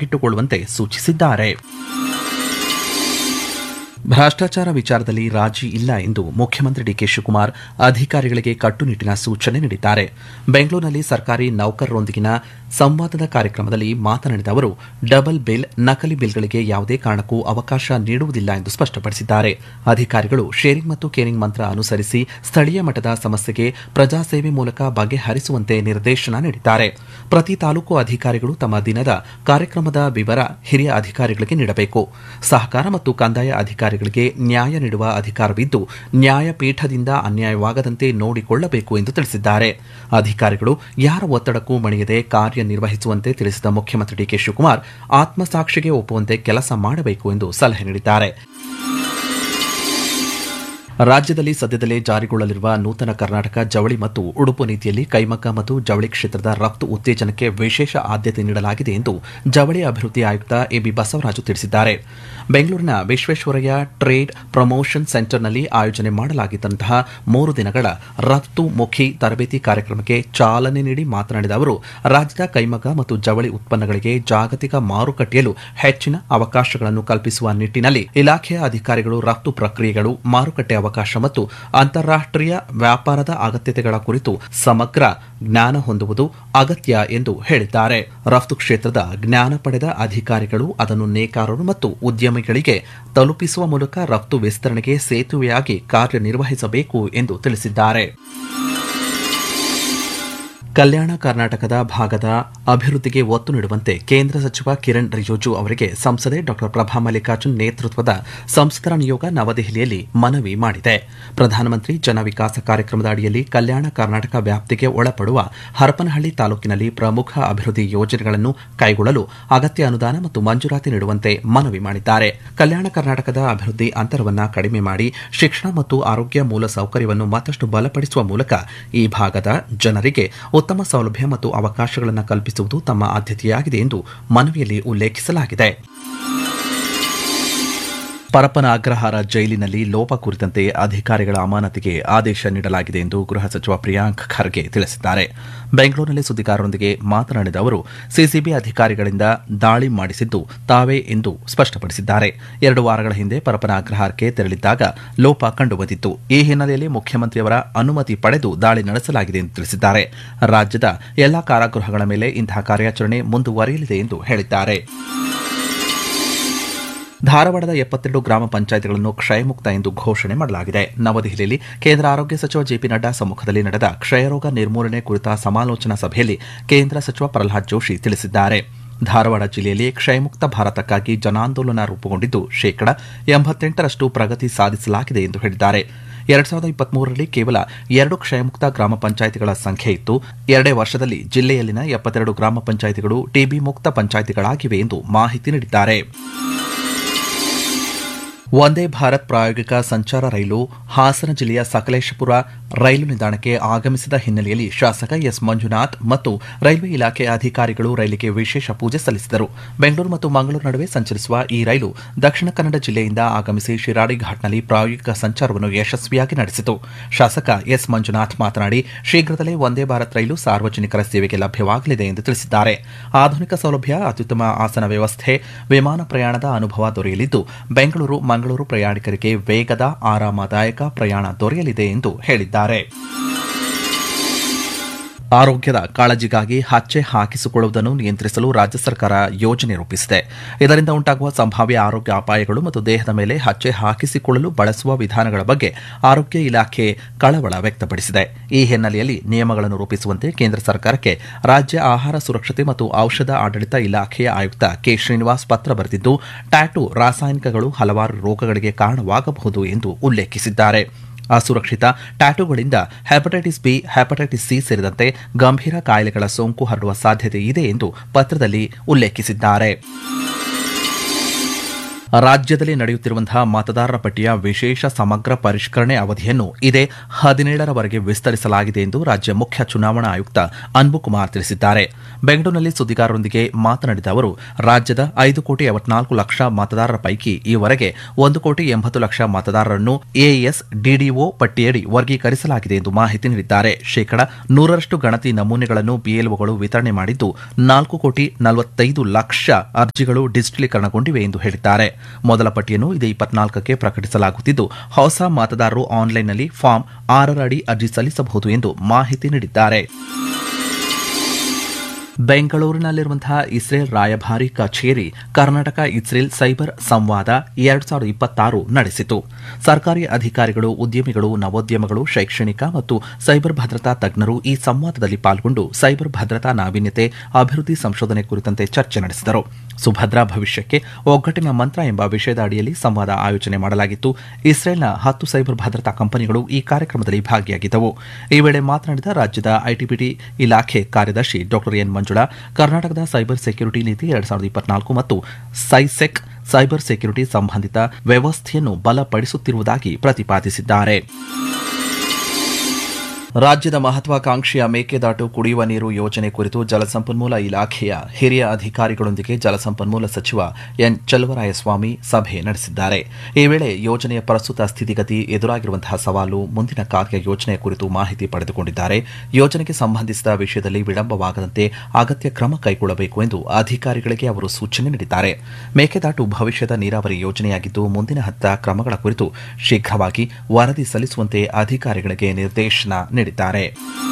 ಚೆನ್ನಾಗಿಟ್ಟುಕೊಳ್ಳುವಂತೆ ಸೂಚಿಸಿದ್ದಾರೆ ಭ್ರಷ್ಟಾಚಾರ ವಿಚಾರದಲ್ಲಿ ರಾಜಿ ಇಲ್ಲ ಎಂದು ಮುಖ್ಯಮಂತ್ರಿ ಡಿಕೆ ಶಿವಕುಮಾರ್ ಅಧಿಕಾರಿಗಳಿಗೆ ಕಟ್ಟುನಿಟ್ಟಿನ ಸೂಚನೆ ನೀಡಿದ್ದಾರೆ ಬೆಂಗಳೂರಿನಲ್ಲಿ ಸರ್ಕಾರಿ ನೌಕರರೊಂದಿಗಿನ ಸಂವಾದದ ಕಾರ್ಯಕ್ರಮದಲ್ಲಿ ಮಾತನಾಡಿದ ಅವರು ಡಬಲ್ ಬಿಲ್ ನಕಲಿ ಬಿಲ್ಗಳಿಗೆ ಯಾವುದೇ ಕಾರಣಕ್ಕೂ ಅವಕಾಶ ನೀಡುವುದಿಲ್ಲ ಎಂದು ಸ್ಪಷ್ಟಪಡಿಸಿದ್ದಾರೆ ಅಧಿಕಾರಿಗಳು ಶೇರಿಂಗ್ ಮತ್ತು ಕೇರಿಂಗ್ ಮಂತ್ರ ಅನುಸರಿಸಿ ಸ್ಥಳೀಯ ಮಟ್ಟದ ಸಮಸ್ಯೆಗೆ ಪ್ರಜಾಸೇವೆ ಮೂಲಕ ಬಗೆಹರಿಸುವಂತೆ ನಿರ್ದೇಶನ ನೀಡಿದ್ದಾರೆ ಪ್ರತಿ ತಾಲೂಕು ಅಧಿಕಾರಿಗಳು ತಮ್ಮ ದಿನದ ಕಾರ್ಯಕ್ರಮದ ವಿವರ ಹಿರಿಯ ಅಧಿಕಾರಿಗಳಿಗೆ ನೀಡಬೇಕು ಸಹಕಾರ ಮತ್ತು ಕಂದಾಯ ಅಧಿಕಾರಿಗಳಿಗೆ ನ್ಯಾಯ ನೀಡುವ ಅಧಿಕಾರವಿದ್ದು ನ್ಯಾಯಪೀಠದಿಂದ ಅನ್ಯಾಯವಾಗದಂತೆ ನೋಡಿಕೊಳ್ಳಬೇಕು ಎಂದು ತಿಳಿಸಿದ್ದಾರೆ ಅಧಿಕಾರಿಗಳು ಯಾರ ಒತ್ತಡಕ್ಕೂ ಮಣಿಯದೆ ಕಾರ್ಯನಿರ್ವಹಿಸುವಂತೆ ತಿಳಿಸಿದ ಮುಖ್ಯಮಂತ್ರಿ ಡಿಕೆ ಶಿವಕುಮಾರ್ ಆತ್ಮಸಾಕ್ಷಿಗೆ ಒಪ್ಪುವಂತೆ ಕೆಲಸ ಮಾಡಬೇಕು ಎಂದು ಸಲಹೆ ನೀಡಿದ್ದಾರೆ ರಾಜ್ಯದಲ್ಲಿ ಸದ್ಯದಲ್ಲೇ ಜಾರಿಗೊಳ್ಳಲಿರುವ ನೂತನ ಕರ್ನಾಟಕ ಜವಳಿ ಮತ್ತು ಉಡುಪು ನೀತಿಯಲ್ಲಿ ಕೈಮಗ್ಗ ಮತ್ತು ಜವಳಿ ಕ್ಷೇತ್ರದ ರಫ್ತು ಉತ್ತೇಜನಕ್ಕೆ ವಿಶೇಷ ಆದ್ಯತೆ ನೀಡಲಾಗಿದೆ ಎಂದು ಜವಳಿ ಅಭಿವೃದ್ಧಿ ಆಯುಕ್ತ ಎಬಿ ಬಸವರಾಜು ತಿಳಿಸಿದ್ದಾರೆ ಬೆಂಗಳೂರಿನ ವಿಶ್ವೇಶ್ವರಯ್ಯ ಟ್ರೇಡ್ ಪ್ರಮೋಷನ್ ಸೆಂಟರ್ನಲ್ಲಿ ಆಯೋಜನೆ ಮಾಡಲಾಗಿದ್ದಂತಹ ಮೂರು ದಿನಗಳ ರಫ್ತು ಮುಖಿ ತರಬೇತಿ ಕಾರ್ಯಕ್ರಮಕ್ಕೆ ಚಾಲನೆ ನೀಡಿ ಮಾತನಾಡಿದ ಅವರು ರಾಜ್ಯದ ಕೈಮಗ್ಗ ಮತ್ತು ಜವಳಿ ಉತ್ಪನ್ನಗಳಿಗೆ ಜಾಗತಿಕ ಮಾರುಕಟ್ಟೆಯಲ್ಲೂ ಹೆಚ್ಚಿನ ಅವಕಾಶಗಳನ್ನು ಕಲ್ಪಿಸುವ ನಿಟ್ಟಿನಲ್ಲಿ ಇಲಾಖೆಯ ಅಧಿಕಾರಿಗಳು ರಫ್ತು ಪ್ರಕ್ರಿಯೆಗಳು ಮಾರುಕಟ್ಟೆ ಅವಕಾಶ ಮತ್ತು ಅಂತಾರಾಷ್ಟೀಯ ವ್ಯಾಪಾರದ ಅಗತ್ಯತೆಗಳ ಕುರಿತು ಸಮಗ್ರ ಜ್ಞಾನ ಹೊಂದುವುದು ಅಗತ್ಯ ಎಂದು ಹೇಳಿದ್ದಾರೆ ರಫ್ತು ಕ್ಷೇತ್ರದ ಜ್ಞಾನ ಪಡೆದ ಅಧಿಕಾರಿಗಳು ಅದನ್ನು ನೇಕಾರರು ಮತ್ತು ಉದ್ಯಮಿಗಳಿಗೆ ತಲುಪಿಸುವ ಮೂಲಕ ರಫ್ತು ವಿಸ್ತರಣೆಗೆ ಸೇತುವೆಯಾಗಿ ಕಾರ್ಯನಿರ್ವಹಿಸಬೇಕು ಎಂದು ತಿಳಿಸಿದ್ದಾರೆ ಕಲ್ಯಾಣ ಕರ್ನಾಟಕದ ಭಾಗದ ಅಭಿವೃದ್ಧಿಗೆ ಒತ್ತು ನೀಡುವಂತೆ ಕೇಂದ್ರ ಸಚಿವ ಕಿರಣ್ ರಿಜಿಜು ಅವರಿಗೆ ಸಂಸದೆ ಡಾ ಪ್ರಭಾ ಮಲ್ಲಿಕಾರ್ಜುನ್ ನೇತೃತ್ವದ ಸಂಸದರ ನಿಯೋಗ ನವದೆಹಲಿಯಲ್ಲಿ ಮನವಿ ಮಾಡಿದೆ ಪ್ರಧಾನಮಂತ್ರಿ ಜನ ವಿಕಾಸ ಕಾರ್ಯಕ್ರಮದ ಅಡಿಯಲ್ಲಿ ಕಲ್ಯಾಣ ಕರ್ನಾಟಕ ವ್ಯಾಪ್ತಿಗೆ ಒಳಪಡುವ ಹರಪನಹಳ್ಳಿ ತಾಲೂಕಿನಲ್ಲಿ ಪ್ರಮುಖ ಅಭಿವೃದ್ಧಿ ಯೋಜನೆಗಳನ್ನು ಕೈಗೊಳ್ಳಲು ಅಗತ್ಯ ಅನುದಾನ ಮತ್ತು ಮಂಜೂರಾತಿ ನೀಡುವಂತೆ ಮನವಿ ಮಾಡಿದ್ದಾರೆ ಕಲ್ಯಾಣ ಕರ್ನಾಟಕದ ಅಭಿವೃದ್ಧಿ ಅಂತರವನ್ನ ಕಡಿಮೆ ಮಾಡಿ ಶಿಕ್ಷಣ ಮತ್ತು ಆರೋಗ್ಯ ಮೂಲ ಸೌಕರ್ಯವನ್ನು ಮತ್ತಷ್ಟು ಬಲಪಡಿಸುವ ಮೂಲಕ ಈ ಭಾಗದ ಜನರಿಗೆ ಉತ್ತಮ ಸೌಲಭ್ಯ ಮತ್ತು ಅವಕಾಶಗಳನ್ನು ಕಲ್ಪಿಸುವುದು ತಮ್ಮ ಆದ್ಯತೆಯಾಗಿದೆ ಎಂದು ಮನವಿಯಲ್ಲಿ ಉಲ್ಲೇಖಿಸಲಾಗಿದೆ ಪರಪ್ಪನ ಅಗ್ರಹಾರ ಜೈಲಿನಲ್ಲಿ ಲೋಪ ಕುರಿತಂತೆ ಅಧಿಕಾರಿಗಳ ಅಮಾನತಿಗೆ ಆದೇಶ ನೀಡಲಾಗಿದೆ ಎಂದು ಗೃಹ ಸಚಿವ ಪ್ರಿಯಾಂಕ್ ಖರ್ಗೆ ತಿಳಿಸಿದ್ದಾರೆ ಬೆಂಗಳೂರಿನಲ್ಲಿ ಸುದ್ದಿಗಾರರೊಂದಿಗೆ ಮಾತನಾಡಿದ ಅವರು ಸಿಸಿಬಿ ಅಧಿಕಾರಿಗಳಿಂದ ದಾಳಿ ಮಾಡಿಸಿದ್ದು ತಾವೇ ಎಂದು ಸ್ಪಷ್ಟಪಡಿಸಿದ್ದಾರೆ ಎರಡು ವಾರಗಳ ಹಿಂದೆ ಪರಪ್ಪನ ಅಗ್ರಹಾರಕ್ಕೆ ತೆರಳಿದ್ದಾಗ ಲೋಪ ಕಂಡುಬಂದಿತ್ತು ಈ ಹಿನ್ನೆಲೆಯಲ್ಲಿ ಮುಖ್ಯಮಂತ್ರಿಯವರ ಅನುಮತಿ ಪಡೆದು ದಾಳಿ ನಡೆಸಲಾಗಿದೆ ಎಂದು ತಿಳಿಸಿದ್ದಾರೆ ರಾಜ್ಯದ ಎಲ್ಲಾ ಕಾರಾಗೃಹಗಳ ಮೇಲೆ ಇಂತಹ ಕಾರ್ಯಾಚರಣೆ ಮುಂದುವರಿಯಲಿದೆ ಎಂದು ಹೇಳಿದ್ದಾರೆ ಧಾರವಾಡದ ಎಪ್ಪತ್ತೆರಡು ಗ್ರಾಮ ಪಂಚಾಯತ್ಗಳನ್ನು ಕ್ಷಯಮುಕ್ತ ಎಂದು ಘೋಷಣೆ ಮಾಡಲಾಗಿದೆ ನವದೆಹಲಿಯಲ್ಲಿ ಕೇಂದ್ರ ಆರೋಗ್ಯ ಸಚಿವ ಜೆಪಿ ನಡ್ಡಾ ಸಮ್ಮುಖದಲ್ಲಿ ನಡೆದ ಕ್ಷಯರೋಗ ನಿರ್ಮೂಲನೆ ಕುರಿತ ಸಮಾಲೋಚನಾ ಸಭೆಯಲ್ಲಿ ಕೇಂದ್ರ ಸಚಿವ ಪ್ರಹ್ಲಾದ್ ಜೋಶಿ ತಿಳಿಸಿದ್ದಾರೆ ಧಾರವಾಡ ಜಿಲ್ಲೆಯಲ್ಲಿ ಕ್ಷಯಮುಕ್ತ ಭಾರತಕ್ಕಾಗಿ ಜನಾಂದೋಲನ ರೂಪುಗೊಂಡಿದ್ದು ಶೇಕಡ ಎಂಬತ್ತೆಂಟರಷ್ಟು ಪ್ರಗತಿ ಸಾಧಿಸಲಾಗಿದೆ ಎಂದು ಹೇಳಿದ್ದಾರೆ ಎರಡ್ ಸಾವಿರದ ಇಪ್ಪತ್ಮೂರರಲ್ಲಿ ಕೇವಲ ಎರಡು ಕ್ಷಯಮುಕ್ತ ಗ್ರಾಮ ಪಂಚಾಯಿತಿಗಳ ಸಂಖ್ಯೆ ಇತ್ತು ಎರಡೇ ವರ್ಷದಲ್ಲಿ ಜಿಲ್ಲೆಯಲ್ಲಿನ ಎಪ್ಪತ್ತೆರಡು ಗ್ರಾಮ ಪಂಚಾಯಿತಿಗಳು ಟಿಬಿ ಮುಕ್ತ ಪಂಚಾಯಿತಿಗಳಾಗಿವೆ ಎಂದು ಮಾಹಿತಿ ನೀಡಿದ್ದಾರೆ ವಂದೇ ಭಾರತ್ ಪ್ರಾಯೋಗಿಕ ಸಂಚಾರ ರೈಲು ಹಾಸನ ಜಿಲ್ಲೆಯ ಸಕಲೇಶಪುರ ರೈಲು ನಿಲ್ದಾಣಕ್ಕೆ ಆಗಮಿಸಿದ ಹಿನ್ನೆಲೆಯಲ್ಲಿ ಶಾಸಕ ಎಸ್ ಮಂಜುನಾಥ್ ಮತ್ತು ರೈಲ್ವೆ ಇಲಾಖೆ ಅಧಿಕಾರಿಗಳು ರೈಲಿಗೆ ವಿಶೇಷ ಪೂಜೆ ಸಲ್ಲಿಸಿದರು ಬೆಂಗಳೂರು ಮತ್ತು ಮಂಗಳೂರು ನಡುವೆ ಸಂಚರಿಸುವ ಈ ರೈಲು ದಕ್ಷಿಣ ಕನ್ನಡ ಜಿಲ್ಲೆಯಿಂದ ಆಗಮಿಸಿ ಶಿರಾಡಿ ಘಾಟ್ನಲ್ಲಿ ಪ್ರಾಯೋಗಿಕ ಸಂಚಾರವನ್ನು ಯಶಸ್ವಿಯಾಗಿ ನಡೆಸಿತು ಶಾಸಕ ಎಸ್ ಮಂಜುನಾಥ್ ಮಾತನಾಡಿ ಶೀಘ್ರದಲ್ಲೇ ವಂದೇ ಭಾರತ್ ರೈಲು ಸಾರ್ವಜನಿಕರ ಸೇವೆಗೆ ಲಭ್ಯವಾಗಲಿದೆ ಎಂದು ತಿಳಿಸಿದ್ದಾರೆ ಆಧುನಿಕ ಸೌಲಭ್ಯ ಅತ್ಯುತ್ತಮ ಆಸನ ವ್ಯವಸ್ಥೆ ವಿಮಾನ ಪ್ರಯಾಣದ ಅನುಭವ ದೊರೆಯಲಿದ್ದು ಬೆಂಗಳೂರು ಮಂಗಳೂರು ಪ್ರಯಾಣಿಕರಿಗೆ ವೇಗದ ಆರಾಮದಾಯಕ ಪ್ರಯಾಣ ದೊರೆಯಲಿದೆ ಎಂದು ಹೇಳಿದ್ದಾರೆ ಆರೋಗ್ಯದ ಕಾಳಜಿಗಾಗಿ ಹಚ್ಚೆ ಹಾಕಿಸಿಕೊಳ್ಳುವುದನ್ನು ನಿಯಂತ್ರಿಸಲು ರಾಜ್ಯ ಸರ್ಕಾರ ಯೋಜನೆ ರೂಪಿಸಿದೆ ಇದರಿಂದ ಉಂಟಾಗುವ ಸಂಭಾವ್ಯ ಆರೋಗ್ಯ ಅಪಾಯಗಳು ಮತ್ತು ದೇಹದ ಮೇಲೆ ಹಚ್ಚೆ ಹಾಕಿಸಿಕೊಳ್ಳಲು ಬಳಸುವ ವಿಧಾನಗಳ ಬಗ್ಗೆ ಆರೋಗ್ಯ ಇಲಾಖೆ ಕಳವಳ ವ್ಯಕ್ತಪಡಿಸಿದೆ ಈ ಹಿನ್ನೆಲೆಯಲ್ಲಿ ನಿಯಮಗಳನ್ನು ರೂಪಿಸುವಂತೆ ಕೇಂದ್ರ ಸರ್ಕಾರಕ್ಕೆ ರಾಜ್ಯ ಆಹಾರ ಸುರಕ್ಷತೆ ಮತ್ತು ಔಷಧ ಆಡಳಿತ ಇಲಾಖೆಯ ಆಯುಕ್ತ ಕೆ ಶ್ರೀನಿವಾಸ್ ಪತ್ರ ಬರೆದಿದ್ದು ಟ್ಯಾಟೂ ರಾಸಾಯನಿಕಗಳು ಹಲವಾರು ರೋಗಗಳಿಗೆ ಕಾರಣವಾಗಬಹುದು ಎಂದು ಉಲ್ಲೇಖಿಸಿದ್ದಾರೆ ಅಸುರಕ್ಷಿತ ಟ್ಯಾಟೂಗಳಿಂದ ಹೆಪಟೈಟಿಸ್ ಬಿ ಹೆಪಟೈಟಿಸ್ ಸಿ ಸೇರಿದಂತೆ ಗಂಭೀರ ಕಾಯಿಲೆಗಳ ಸೋಂಕು ಹರಡುವ ಸಾಧ್ಯತೆ ಇದೆ ಎಂದು ಪತ್ರದಲ್ಲಿ ಉಲ್ಲೇಖಿಸಿದ್ದಾರೆ ರಾಜ್ಯದಲ್ಲಿ ನಡೆಯುತ್ತಿರುವಂತಹ ಮತದಾರರ ಪಟ್ಟಿಯ ವಿಶೇಷ ಸಮಗ್ರ ಪರಿಷ್ಕರಣೆ ಅವಧಿಯನ್ನು ಇದೇ ಹದಿನೇಳರವರೆಗೆ ವಿಸ್ತರಿಸಲಾಗಿದೆ ಎಂದು ರಾಜ್ಯ ಮುಖ್ಯ ಚುನಾವಣಾ ಆಯುಕ್ತ ಅನ್ಬುಕುಮಾರ್ ತಿಳಿಸಿದ್ದಾರೆ ಬೆಂಗಳೂರಿನಲ್ಲಿ ಸುದ್ದಿಗಾರರೊಂದಿಗೆ ಮಾತನಾಡಿದ ಅವರು ರಾಜ್ಯದ ಐದು ಕೋಟಿ ಐವತ್ನಾಲ್ಕು ಲಕ್ಷ ಮತದಾರರ ಪೈಕಿ ಈವರೆಗೆ ಒಂದು ಕೋಟಿ ಎಂಬತ್ತು ಲಕ್ಷ ಮತದಾರರನ್ನು ಎಎಸ್ ಡಿಡಿಒ ಪಟ್ಟಿಯಡಿ ವರ್ಗೀಕರಿಸಲಾಗಿದೆ ಎಂದು ಮಾಹಿತಿ ನೀಡಿದ್ದಾರೆ ಶೇಕಡ ನೂರರಷ್ಟು ಗಣತಿ ನಮೂನೆಗಳನ್ನು ಬಿಎಲ್ಒಗಳು ವಿತರಣೆ ಮಾಡಿದ್ದು ನಾಲ್ಕು ಕೋಟಿ ನಲವತ್ತೈದು ಲಕ್ಷ ಅರ್ಜಿಗಳು ಡಿಜಿಟಲೀಕರಣಗೊಂಡಿವೆ ಎಂದು ಹೇಳಿದ್ದಾರೆ ಮೊದಲ ಪಟ್ಟಿಯನ್ನು ಇದೇ ಇಪ್ಪತ್ನಾಲ್ಕಕ್ಕೆ ಪ್ರಕಟಿಸಲಾಗುತ್ತಿದ್ದು ಹೊಸ ಮತದಾರರು ಆನ್ಲೈನ್ನಲ್ಲಿ ಫಾರ್ಮ್ ಆರರ ಅಡಿ ಅರ್ಜಿ ಸಲ್ಲಿಸಬಹುದು ಎಂದು ಮಾಹಿತಿ ನೀಡಿದ್ದಾರೆ ಬೆಂಗಳೂರಿನಲ್ಲಿರುವಂತಹ ಇಸ್ರೇಲ್ ರಾಯಭಾರಿ ಕಚೇರಿ ಕರ್ನಾಟಕ ಇಸ್ರೇಲ್ ಸೈಬರ್ ಸಂವಾದ ಎರಡು ಸಾವಿರದ ಇಪ್ಪತ್ತಾರು ನಡೆಸಿತು ಸರ್ಕಾರಿ ಅಧಿಕಾರಿಗಳು ಉದ್ಯಮಿಗಳು ನವೋದ್ಯಮಗಳು ಶೈಕ್ಷಣಿಕ ಮತ್ತು ಸೈಬರ್ ಭದ್ರತಾ ತಜ್ಞರು ಈ ಸಂವಾದದಲ್ಲಿ ಪಾಲ್ಗೊಂಡು ಸೈಬರ್ ಭದ್ರತಾ ನಾವೀನ್ಯತೆ ಅಭಿವೃದ್ಧಿ ಸಂಶೋಧನೆ ಕುರಿತಂತೆ ಚರ್ಚೆ ನಡೆಸಿದರು ಸುಭದ್ರ ಭವಿಷ್ಯಕ್ಕೆ ಒಗ್ಗಟ್ಟಿನ ಮಂತ್ರ ಎಂಬ ವಿಷಯದ ಅಡಿಯಲ್ಲಿ ಸಂವಾದ ಆಯೋಜನೆ ಮಾಡಲಾಗಿತ್ತು ಇಸ್ರೇಲ್ನ ಹತ್ತು ಸೈಬರ್ ಭದ್ರತಾ ಕಂಪನಿಗಳು ಈ ಕಾರ್ಯಕ್ರಮದಲ್ಲಿ ಭಾಗಿಯಾಗಿದ್ದವು ಈ ವೇಳೆ ಮಾತನಾಡಿದ ರಾಜ್ಯದ ಐಟಿಬಿಟಿ ಇಲಾಖೆ ಕಾರ್ಯದರ್ಶಿ ಡಾ ಎನ್ ಮಂಜುಳಾ ಕರ್ನಾಟಕದ ಸೈಬರ್ ಸೆಕ್ಯೂರಿಟಿ ನೀತಿ ಎರಡ್ ಸಾವಿರದ ಇಪ್ಪತ್ನಾಲ್ಕು ಮತ್ತು ಸೈಸೆಕ್ ಸೈಬರ್ ಸೆಕ್ಯೂರಿಟಿ ಸಂಬಂಧಿತ ವ್ಯವಸ್ಥೆಯನ್ನು ಬಲಪಡಿಸುತ್ತಿರುವುದಾಗಿ ಪ್ರತಿಪಾದಿಸಿದ್ದಾರೆ ರಾಜ್ಯದ ಮಹತ್ವಾಕಾಂಕ್ಷೆಯ ಮೇಕೆದಾಟು ಕುಡಿಯುವ ನೀರು ಯೋಜನೆ ಕುರಿತು ಜಲಸಂಪನ್ಮೂಲ ಇಲಾಖೆಯ ಹಿರಿಯ ಅಧಿಕಾರಿಗಳೊಂದಿಗೆ ಜಲಸಂಪನ್ಮೂಲ ಸಚಿವ ಎನ್ ಚಲುವರಾಯಸ್ವಾಮಿ ಸಭೆ ನಡೆಸಿದ್ದಾರೆ ಈ ವೇಳೆ ಯೋಜನೆಯ ಪ್ರಸ್ತುತ ಸ್ಥಿತಿಗತಿ ಎದುರಾಗಿರುವಂತಹ ಸವಾಲು ಮುಂದಿನ ಕಾರ್ಯ ಯೋಜನೆಯ ಕುರಿತು ಮಾಹಿತಿ ಪಡೆದುಕೊಂಡಿದ್ದಾರೆ ಯೋಜನೆಗೆ ಸಂಬಂಧಿಸಿದ ವಿಷಯದಲ್ಲಿ ವಿಳಂಬವಾಗದಂತೆ ಅಗತ್ಯ ಕ್ರಮ ಕೈಗೊಳ್ಳಬೇಕು ಎಂದು ಅಧಿಕಾರಿಗಳಿಗೆ ಅವರು ಸೂಚನೆ ನೀಡಿದ್ದಾರೆ ಮೇಕೆದಾಟು ಭವಿಷ್ಯದ ನೀರಾವರಿ ಯೋಜನೆಯಾಗಿದ್ದು ಮುಂದಿನ ಹತ್ತ ಕ್ರಮಗಳ ಕುರಿತು ಶೀಘ್ರವಾಗಿ ವರದಿ ಸಲ್ಲಿಸುವಂತೆ ಅಧಿಕಾರಿಗಳಿಗೆ ನಿರ್ದೇಶನ ನೀಡಿದ್ದಾರೆ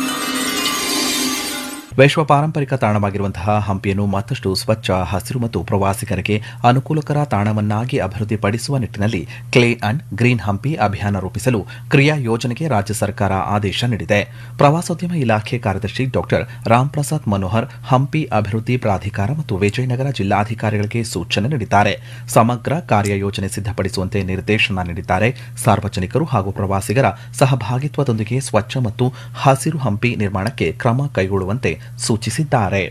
ವಿಶ್ವ ಪಾರಂಪರಿಕ ತಾಣವಾಗಿರುವಂತಹ ಹಂಪಿಯನ್ನು ಮತ್ತಷ್ಟು ಸ್ವಚ್ಛ ಹಸಿರು ಮತ್ತು ಪ್ರವಾಸಿಗರಿಗೆ ಅನುಕೂಲಕರ ತಾಣವನ್ನಾಗಿ ಅಭಿವೃದ್ಧಿಪಡಿಸುವ ನಿಟ್ಟಿನಲ್ಲಿ ಕ್ಲೇ ಅಂಡ್ ಗ್ರೀನ್ ಹಂಪಿ ಅಭಿಯಾನ ರೂಪಿಸಲು ಕ್ರಿಯಾ ಯೋಜನೆಗೆ ರಾಜ್ಯ ಸರ್ಕಾರ ಆದೇಶ ನೀಡಿದೆ ಪ್ರವಾಸೋದ್ಯಮ ಇಲಾಖೆ ಕಾರ್ಯದರ್ಶಿ ಡಾಕ್ಟರ್ ರಾಮ್ಪ್ರಸಾದ್ ಮನೋಹರ್ ಹಂಪಿ ಅಭಿವೃದ್ಧಿ ಪ್ರಾಧಿಕಾರ ಮತ್ತು ವಿಜಯನಗರ ಜಿಲ್ಲಾಧಿಕಾರಿಗಳಿಗೆ ಸೂಚನೆ ನೀಡಿದ್ದಾರೆ ಸಮಗ್ರ ಕಾರ್ಯಯೋಜನೆ ಸಿದ್ಧಪಡಿಸುವಂತೆ ನಿರ್ದೇಶನ ನೀಡಿದ್ದಾರೆ ಸಾರ್ವಜನಿಕರು ಹಾಗೂ ಪ್ರವಾಸಿಗರ ಸಹಭಾಗಿತ್ವದೊಂದಿಗೆ ಸ್ವಚ್ಛ ಮತ್ತು ಹಸಿರು ಹಂಪಿ ನಿರ್ಮಾಣಕ್ಕೆ ಕ್ರಮ ಕೈಗೊಳ್ಳುವಂತೆ ಸೂಚಿಸಿದ್ದಾರೆ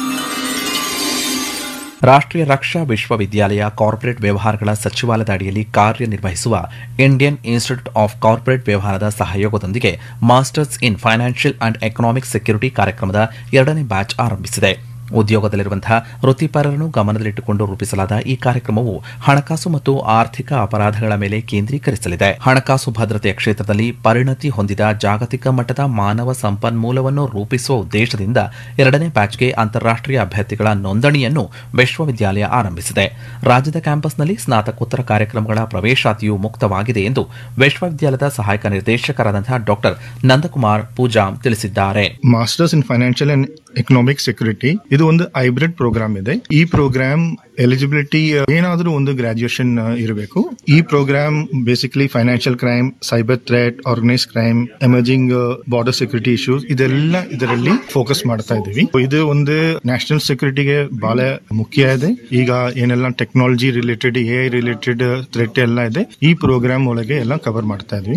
ರಾಷ್ಟ್ರೀಯ ರಕ್ಷಾ ವಿಶ್ವವಿದ್ಯಾಲಯ ಕಾರ್ಪೊರೇಟ್ ವ್ಯವಹಾರಗಳ ಸಚಿವಾಲಯದ ಅಡಿಯಲ್ಲಿ ಕಾರ್ಯನಿರ್ವಹಿಸುವ ಇಂಡಿಯನ್ ಇನ್ಸ್ಟಿಟ್ಯೂಟ್ ಆಫ್ ಕಾರ್ಪೊರೇಟ್ ವ್ಯವಹಾರದ ಸಹಯೋಗದೊಂದಿಗೆ masters in financial and economic security ಕಾರ್ಯಕ್ರಮದ ಎರಡನೇ ಬ್ಯಾಚ್ ಆರಂಭಿಸಿದೆ ಉದ್ಯೋಗದಲ್ಲಿರುವಂತಹ ವೃತ್ತಿಪರರನ್ನು ಗಮನದಲ್ಲಿಟ್ಟುಕೊಂಡು ರೂಪಿಸಲಾದ ಈ ಕಾರ್ಯಕ್ರಮವು ಹಣಕಾಸು ಮತ್ತು ಆರ್ಥಿಕ ಅಪರಾಧಗಳ ಮೇಲೆ ಕೇಂದ್ರೀಕರಿಸಲಿದೆ ಹಣಕಾಸು ಭದ್ರತೆಯ ಕ್ಷೇತ್ರದಲ್ಲಿ ಪರಿಣತಿ ಹೊಂದಿದ ಜಾಗತಿಕ ಮಟ್ಟದ ಮಾನವ ಸಂಪನ್ಮೂಲವನ್ನು ರೂಪಿಸುವ ಉದ್ದೇಶದಿಂದ ಎರಡನೇ ಬ್ಯಾಚ್ಗೆ ಅಂತಾರಾಷ್ಟೀಯ ಅಭ್ಯರ್ಥಿಗಳ ನೋಂದಣಿಯನ್ನು ವಿಶ್ವವಿದ್ಯಾಲಯ ಆರಂಭಿಸಿದೆ ರಾಜ್ಯದ ಕ್ಯಾಂಪಸ್ನಲ್ಲಿ ಸ್ನಾತಕೋತ್ತರ ಕಾರ್ಯಕ್ರಮಗಳ ಪ್ರವೇಶಾತಿಯು ಮುಕ್ತವಾಗಿದೆ ಎಂದು ವಿಶ್ವವಿದ್ಯಾಲಯದ ಸಹಾಯಕ ನಿರ್ದೇಶಕರಾದಂತಹ ಡಾಕ್ಟರ್ ನಂದಕುಮಾರ್ ಪೂಜಾಮ್ ತಿಳಿಸಿದ್ದಾರೆ masters in financial and economic security ಇದು ಒಂದು ಹೈಬ್ರಿಡ್ ಪ್ರೋಗ್ರಾಮ್ ಇದೆ ಈ ಪ್ರೋಗ್ರಾಮ್ ಎಲಿಜಿಬಿಲಿಟಿ ಏನಾದರೂ ಒಂದು ಗ್ರಾಜುಯೇಷನ್ ಇರಬೇಕು ಈ programme basically financial crime cyber threat organise crime emerging border security issues ಇದೆಲ್ಲ ಇದರಲ್ಲಿ ಫೋಕಸ್ ಮಾಡ್ತಾ ಇದೀವಿ ಇದು ಒಂದು ನ್ಯಾಷನಲ್ ಸೆಕ್ಯೂರಿಟಿಗೆ ಬಹಳ ಮುಖ್ಯ ಇದೆ ಈಗ ಏನೆಲ್ಲ technology related uh related threat ಎಲ್ಲ ಇದೆ ಈ ಪ್ರೋಗ್ರಾಮ್ ಒಳಗೆ ಎಲ್ಲ ಕವರ್ ಮಾಡ್ತಾ ಇದೀವಿ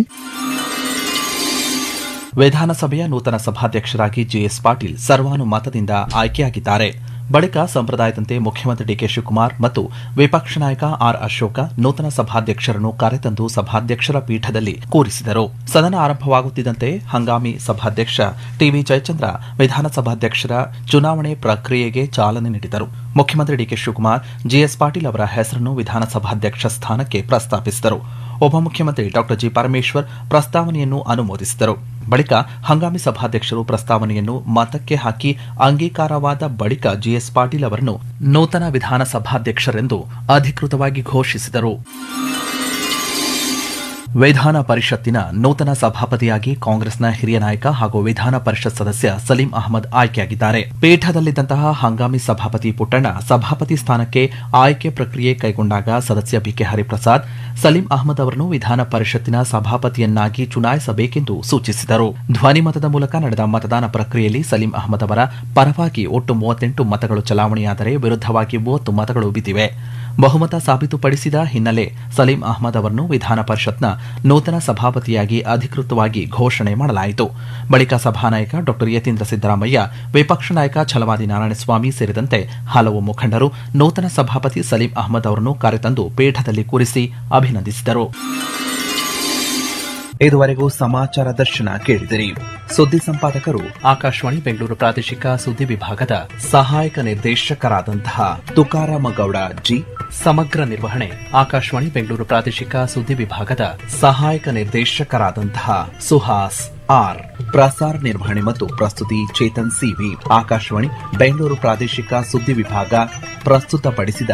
ವಿಧಾನಸಭೆಯ ನೂತನ ಸಭಾಧ್ಯಕ್ಷರಾಗಿ ಜಿಎಸ್ ಪಾಟೀಲ್ ಸರ್ವಾನುಮತದಿಂದ ಆಯ್ಕೆಯಾಗಿದ್ದಾರೆ ಬಳಿಕ ಸಂಪ್ರದಾಯದಂತೆ ಮುಖ್ಯಮಂತ್ರಿ ಡಿಕೆ ಶಿವಕುಮಾರ್ ಮತ್ತು ವಿಪಕ್ಷ ನಾಯಕ ಆರ್ ಅಶೋಕ ನೂತನ ಸಭಾಧ್ಯಕ್ಷರನ್ನು ಕರೆತಂದು ಸಭಾಧ್ಯಕ್ಷರ ಪೀಠದಲ್ಲಿ ಕೂರಿಸಿದರು ಸದನ ಆರಂಭವಾಗುತ್ತಿದ್ದಂತೆ ಹಂಗಾಮಿ ಸಭಾಧ್ಯಕ್ಷ ಟಿವಿ ಜಯಚಂದ್ರ ವಿಧಾನಸಭಾಧ್ಯಕ್ಷರ ಚುನಾವಣೆ ಪ್ರಕ್ರಿಯೆಗೆ ಚಾಲನೆ ನೀಡಿದರು ಮುಖ್ಯಮಂತ್ರಿ ಡಿಕೆ ಶಿವಕುಮಾರ್ ಜಿಎಸ್ ಪಾಟೀಲ್ ಅವರ ಹೆಸರನ್ನು ವಿಧಾನಸಭಾಧ್ಯಕ್ಷ ಸ್ಥಾನಕ್ಕೆ ಪ್ರಸ್ತಾಪಿಸಿದರು ಉಪಮುಖ್ಯಮಂತ್ರಿ ಡಾ ಜಿ ಪರಮೇಶ್ವರ್ ಪ್ರಸ್ತಾವನೆಯನ್ನು ಅನುಮೋದಿಸಿದರು ಬಳಿಕ ಹಂಗಾಮಿ ಸಭಾಧ್ಯಕ್ಷರು ಪ್ರಸ್ತಾವನೆಯನ್ನು ಮತಕ್ಕೆ ಹಾಕಿ ಅಂಗೀಕಾರವಾದ ಬಳಿಕ ಜಿಎಸ್ ಪಾಟೀಲ್ ಅವರನ್ನು ನೂತನ ವಿಧಾನಸಭಾಧ್ಯಕ್ಷರೆಂದು ಅಧಿಕೃತವಾಗಿ ಘೋಷಿಸಿದರು ವಿಧಾನ ಪರಿಷತ್ತಿನ ನೂತನ ಸಭಾಪತಿಯಾಗಿ ಕಾಂಗ್ರೆಸ್ನ ಹಿರಿಯ ನಾಯಕ ಹಾಗೂ ವಿಧಾನ ಪರಿಷತ್ ಸದಸ್ಯ ಸಲೀಂ ಅಹಮದ್ ಆಯ್ಕೆಯಾಗಿದ್ದಾರೆ ಪೀಠದಲ್ಲಿದ್ದಂತಹ ಹಂಗಾಮಿ ಸಭಾಪತಿ ಪುಟ್ಟಣ್ಣ ಸಭಾಪತಿ ಸ್ಥಾನಕ್ಕೆ ಆಯ್ಕೆ ಪ್ರಕ್ರಿಯೆ ಕೈಗೊಂಡಾಗ ಸದಸ್ಯ ಬಿಕೆ ಹರಿಪ್ರಸಾದ್ ಸಲೀಂ ಅಹಮದ್ ಅವರನ್ನು ವಿಧಾನ ಪರಿಷತ್ತಿನ ಸಭಾಪತಿಯನ್ನಾಗಿ ಚುನಾಯಿಸಬೇಕೆಂದು ಸೂಚಿಸಿದರು ಧ್ವನಿಮತದ ಮೂಲಕ ನಡೆದ ಮತದಾನ ಪ್ರಕ್ರಿಯೆಯಲ್ಲಿ ಸಲೀಂ ಅಹಮದ್ ಅವರ ಪರವಾಗಿ ಒಟ್ಟು ಮೂವತ್ತೆಂಟು ಮತಗಳು ಚಲಾವಣೆಯಾದರೆ ವಿರುದ್ಧವಾಗಿ ಮೂವತ್ತು ಮತಗಳು ಬಿದ್ದಿವೆ ಬಹುಮತ ಸಾಬೀತುಪಡಿಸಿದ ಹಿನ್ನೆಲೆ ಸಲೀಂ ಅಹ್ಮದ್ ಅವರನ್ನು ವಿಧಾನ ಪರಿಷತ್ನ ನೂತನ ಸಭಾಪತಿಯಾಗಿ ಅಧಿಕೃತವಾಗಿ ಘೋಷಣೆ ಮಾಡಲಾಯಿತು ಬಳಿಕ ಸಭಾನಾಯಕ ಡಾ ಯತೀಂದ್ರ ಸಿದ್ದರಾಮಯ್ಯ ವಿಪಕ್ಷ ನಾಯಕ ಛಲವಾದಿ ನಾರಾಯಣಸ್ವಾಮಿ ಸೇರಿದಂತೆ ಹಲವು ಮುಖಂಡರು ನೂತನ ಸಭಾಪತಿ ಸಲೀಂ ಅಹ್ಮದ್ ಅವರನ್ನು ಕರೆತಂದು ಪೀಠದಲ್ಲಿ ಕೂರಿಸಿ ಅಭಿನಂದಿಸಿದರು ಇದುವರೆಗೂ ಸಮಾಚಾರ ದರ್ಶನ ಕೇಳಿದಿರಿ ಸುದ್ದಿ ಸಂಪಾದಕರು ಆಕಾಶವಾಣಿ ಬೆಂಗಳೂರು ಪ್ರಾದೇಶಿಕ ಸುದ್ದಿ ವಿಭಾಗದ ಸಹಾಯಕ ನಿರ್ದೇಶಕರಾದಂತಹ ತುಕಾರಾಮ ಗೌಡ ಜಿ ಸಮಗ್ರ ನಿರ್ವಹಣೆ ಆಕಾಶವಾಣಿ ಬೆಂಗಳೂರು ಪ್ರಾದೇಶಿಕ ಸುದ್ದಿ ವಿಭಾಗದ ಸಹಾಯಕ ನಿರ್ದೇಶಕರಾದಂತಹ ಸುಹಾಸ್ ಆರ್ ಪ್ರಸಾರ ನಿರ್ವಹಣೆ ಮತ್ತು ಪ್ರಸ್ತುತಿ ಚೇತನ್ ಸಿವಿ ಆಕಾಶವಾಣಿ ಬೆಂಗಳೂರು ಪ್ರಾದೇಶಿಕ ಸುದ್ದಿ ವಿಭಾಗ ಪ್ರಸ್ತುತಪಡಿಸಿದ